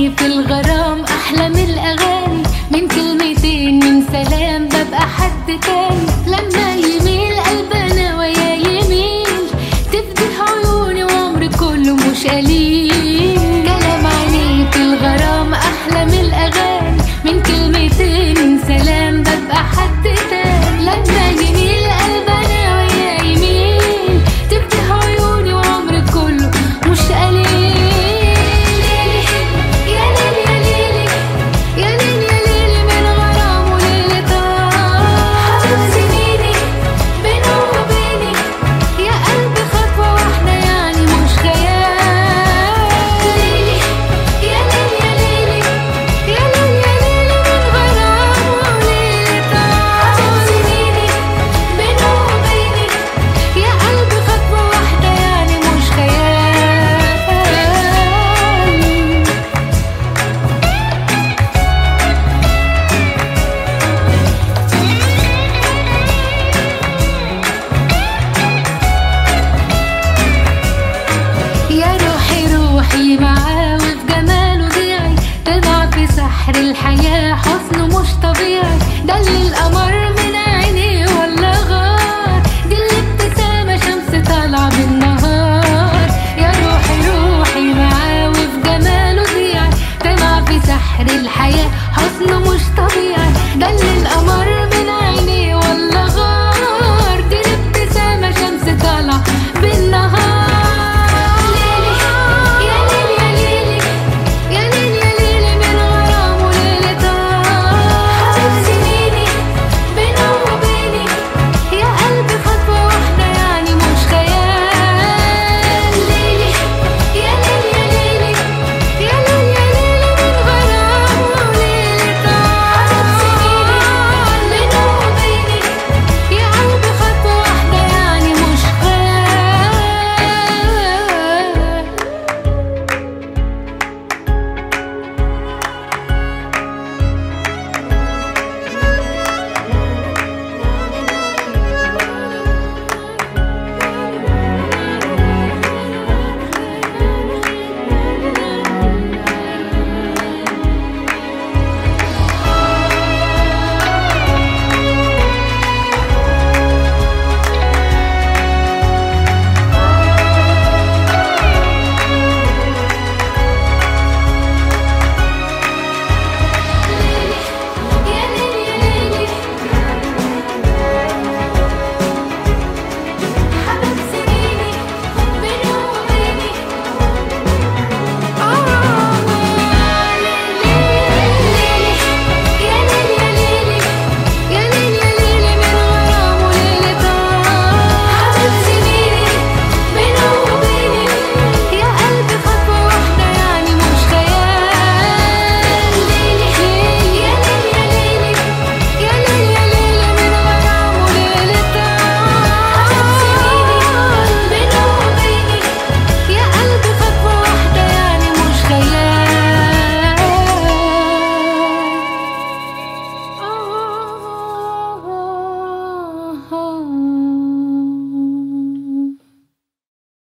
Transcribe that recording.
عليه في الغرام أحلى من الأغاني من كلمتين من سلام ببقى حد تاني لما يميل قلبنا ويا يميل تفتح عيوني وعمري كله مش قليل كلام عليه في الغرام أحلى من الأغاني من كلمتين من سلام ببقى حد تاني لما يميل قلبنا ويا يميل تفتح عيوني وعمري كله مش قليل يا ليل يا ليلي يا ليل يا ليلي من غرام وليلة حبيب سنيني بينه وبيني يا قلبي خطوة واحدة يعني مش خيال ليلي يا ليل يا ليلي يا ليل يا ليلي من غرام وليلة حبيب سنيني بينه وبيني يا قلبي خطوة واحدة يعني مش خيال يا روحي روحي معاه وفي جماله ضيعي تضع في سحر الحياة